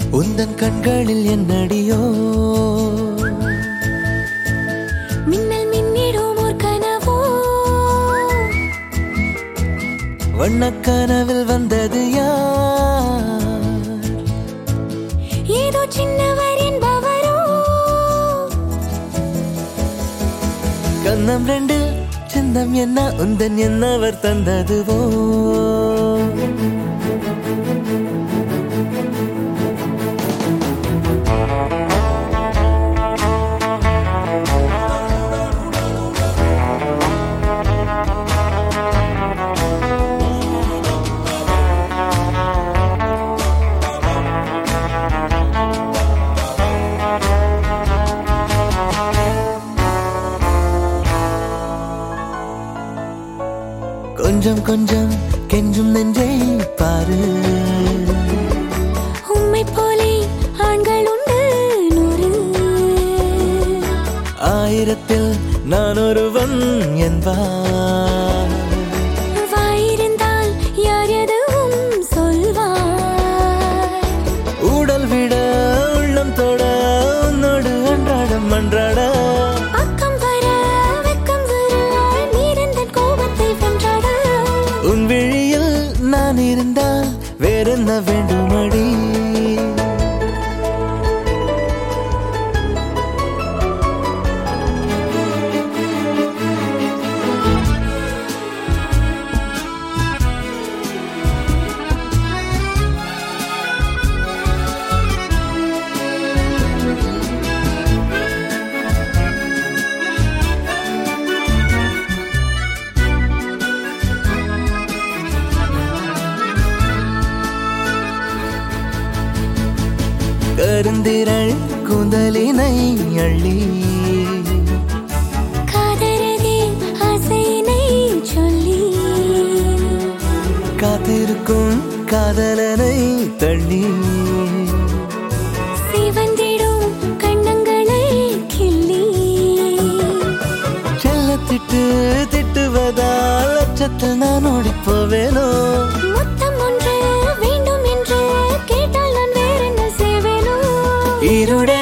உந்தன் கண்களில் என்னடியோ மின்னல் மின்னிடும் ஓர் கனவோ வண்ணக்கனவில் வந்தது யார் ஏதோ சின்னவர் என்பவரோ கண்ணம் ரெண்டு சின்னம் என்ன உந்தன் என்னவர் தந்ததுவோ கொஞ்சம் கொஞ்சம் கெஞ்சும் நெஞ்சை பாரு உம்மை போலே ஆண்கள் உண்டு நூறு ஆயிரத்தில் நான் ஒருவன் என்பார் வாயிருந்தால் யார் எதுவும் சொல்வார் ஊடல் விட உள்ளம் தொட உன்னோடு அன்றாடம் அன்றாட பக்கம் வர வெக்கம் வர நீரந்தன் கோபத்தை வென்றாட உன் விழியில் நான் இருந்தால் வேறென்ன வேண்டுமடி கருந்திரள் கூந்தலினை அள்ளி காதரதே ஆசையினை சொல்லி காத்திருக்கும் காதலனை தள்ளி சிவந்திடும் கண்ணங்களை கிள்ளி செல்லத்திட்டு திட்டுவதால் அச்சத்தில் நான் ஓடிப் போவேனோ முத்தம் ஒன்று வேண்டும் என்று கேட்டால் நான் வேறென்ன செய்வேனோ இருடே